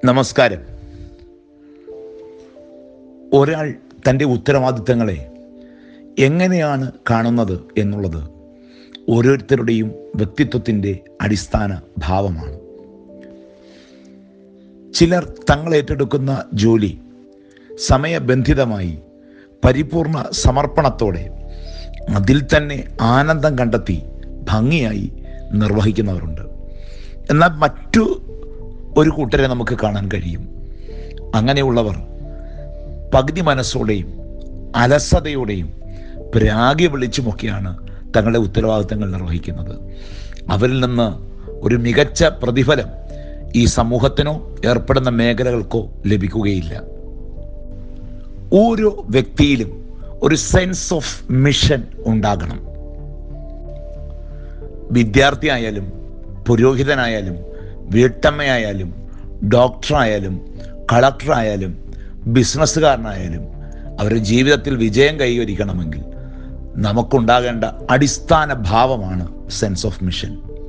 നമസ്കാരം ഒരാൾ തൻ്റെ ഉത്തരവാദിത്തങ്ങളെ എങ്ങനെയാണ് കാണുന്നത് എന്നുള്ളത് ഓരോരുത്തരുടെയും വ്യക്തിത്വത്തിൻ്റെ അടിസ്ഥാന ഭാവമാണ് ചിലർ തങ്ങൾ ഏറ്റെടുക്കുന്ന ജോലി സമയബന്ധിതമായി പരിപൂർണ സമർപ്പണത്തോടെ അതിൽ തന്നെ ആനന്ദം കണ്ടെത്തി ഭംഗിയായി നിർവഹിക്കുന്നവരുണ്ട് എന്നാൽ മറ്റു ഒരു കൂട്ടരെ നമുക്ക് കാണാൻ കഴിയും അങ്ങനെയുള്ളവർ പകുതി മനസ്സോടെയും അലസതയോടെയും പ്രാഗി വിളിച്ചുമൊക്കെയാണ് തങ്ങളുടെ ഉത്തരവാദിത്തങ്ങൾ നിർവഹിക്കുന്നത് അവരിൽ നിന്ന് ഒരു മികച്ച പ്രതിഫലം ഈ സമൂഹത്തിനോ ഏർപ്പെടുന്ന മേഖലകൾക്കോ ലഭിക്കുകയില്ല ഓരോ വ്യക്തിയിലും ഒരു സെൻസ് ഓഫ് മിഷൻ ഉണ്ടാകണം വിദ്യാർത്ഥിയായാലും പുരോഹിതനായാലും വീട്ടമ്മയായാലും ഡോക്ടറായാലും കളക്ടറായാലും ബിസിനസ്സുകാരനായാലും അവരുടെ ജീവിതത്തിൽ വിജയം കൈവരിക്കണമെങ്കിൽ നമുക്കുണ്ടാകേണ്ട അടിസ്ഥാന ഭാവമാണ് സെൻസ് ഓഫ് മിഷൻ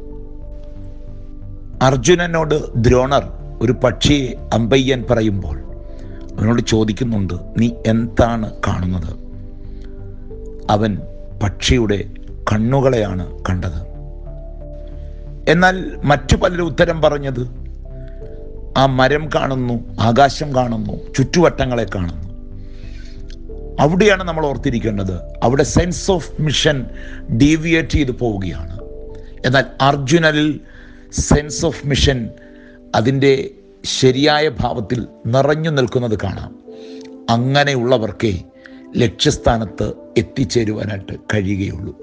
അർജുനനോട് ദ്രോണർ ഒരു പക്ഷിയെ അമ്പയ്യൻ പറയുമ്പോൾ അവനോട് ചോദിക്കുന്നുണ്ട് നീ എന്താണ് കാണുന്നത് അവൻ പക്ഷിയുടെ കണ്ണുകളെയാണ് കണ്ടത് എന്നാൽ മറ്റു പലരും ഉത്തരം പറഞ്ഞത് ആ മരം കാണുന്നു ആകാശം കാണുന്നു ചുറ്റുവട്ടങ്ങളെ കാണുന്നു അവിടെയാണ് നമ്മൾ ഓർത്തിരിക്കേണ്ടത് അവിടെ സെൻസ് ഓഫ് മിഷൻ ഡീവിയേറ്റ് ചെയ്ത് പോവുകയാണ് എന്നാൽ അർജുനനിൽ സെൻസ് ഓഫ് മിഷൻ അതിൻ്റെ ശരിയായ ഭാവത്തിൽ നിറഞ്ഞു നിൽക്കുന്നത് കാണാം അങ്ങനെയുള്ളവർക്കേ ലക്ഷ്യസ്ഥാനത്ത് എത്തിച്ചേരുവാനായിട്ട് കഴിയുകയുള്ളൂ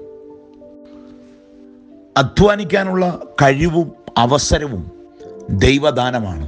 അധ്വാനിക്കാനുള്ള കഴിവും അവസരവും ദൈവദാനമാണ്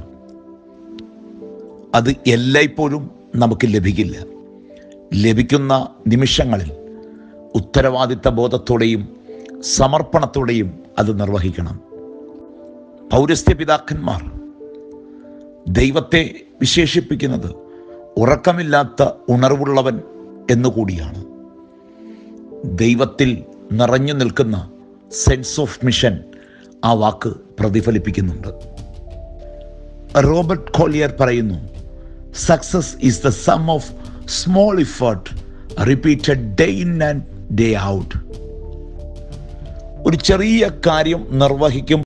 അത് എല്ലായ്പ്പോഴും നമുക്ക് ലഭിക്കില്ല ലഭിക്കുന്ന നിമിഷങ്ങളിൽ ഉത്തരവാദിത്ത ബോധത്തോടെയും സമർപ്പണത്തോടെയും അത് നിർവഹിക്കണം പൗരസ്ത്യ പിതാക്കന്മാർ ദൈവത്തെ വിശേഷിപ്പിക്കുന്നത് ഉറക്കമില്ലാത്ത ഉണർവുള്ളവൻ എന്നുകൂടിയാണ് ദൈവത്തിൽ നിറഞ്ഞു നിൽക്കുന്ന സെൻസ് ഓഫ് മിഷൻ ആ വാക്ക് പ്രതിഫലിപ്പിക്കുന്നുണ്ട് റോബർട്ട് കോളിയർ പറയുന്നു success is the sum of small effort repeated day in and day out ഒരു ചെറിയ കാര്യം നിർവഹിക്കും